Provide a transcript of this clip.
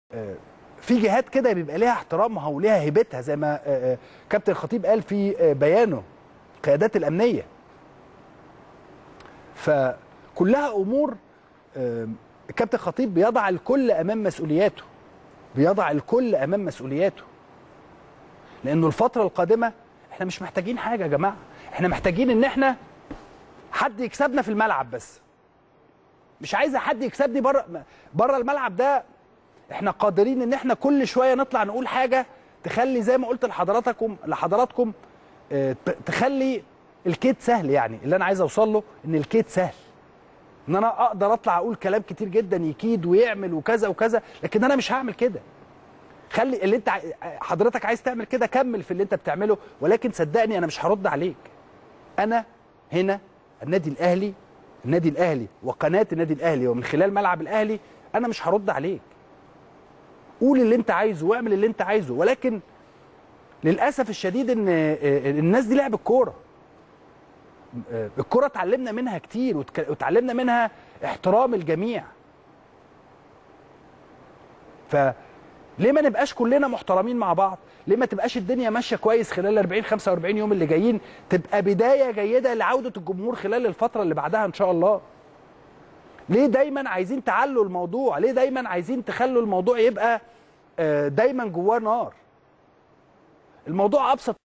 آه، في جهات كده بيبقى ليها احترامها وليها هيبتها زي ما آه، آه، كابتن الخطيب قال في آه، بيانه القيادات الامنيه فكلها امور آه، الكابتن الخطيب بيضع الكل امام مسؤولياته بيضع الكل امام مسؤولياته لانه الفتره القادمه احنا مش محتاجين حاجه يا جماعه احنا محتاجين ان احنا حد يكسبنا في الملعب بس مش عايزه حد يكسبني بره بره الملعب ده احنا قادرين ان احنا كل شويه نطلع نقول حاجه تخلي زي ما قلت لحضراتكم لحضراتكم اه، ت- تخلي الكيد سهل يعني اللي انا عايز اوصل له ان الكيد سهل ان انا اقدر اطلع اقول كلام كتير جدا يكيد ويعمل وكذا وكذا لكن انا مش هعمل كده خلي اللي انت عاي- حضرتك عايز تعمل كده كمل في اللي انت بتعمله ولكن صدقني انا مش هرد عليك انا هنا النادي الاهلي النادي الاهلي وقناه النادي الاهلي ومن خلال ملعب الاهلي انا مش هرد عليك قول اللي انت عايزه واعمل اللي انت عايزه ولكن للاسف الشديد ان آه، الناس دي لعبت كوره آه، الكوره اتعلمنا منها كتير وتك- وتعلمنا منها احترام الجميع فليه ما نبقاش كلنا محترمين مع بعض ليه ما تبقاش الدنيا ماشيه كويس خلال 40 45 يوم اللي جايين تبقى بدايه جيده لعوده الجمهور خلال الفتره اللي بعدها ان شاء الله ليه دايما عايزين تعلوا الموضوع ليه دايما عايزين تخلوا الموضوع يبقى آه، دايما جواه نار الموضوع ابسط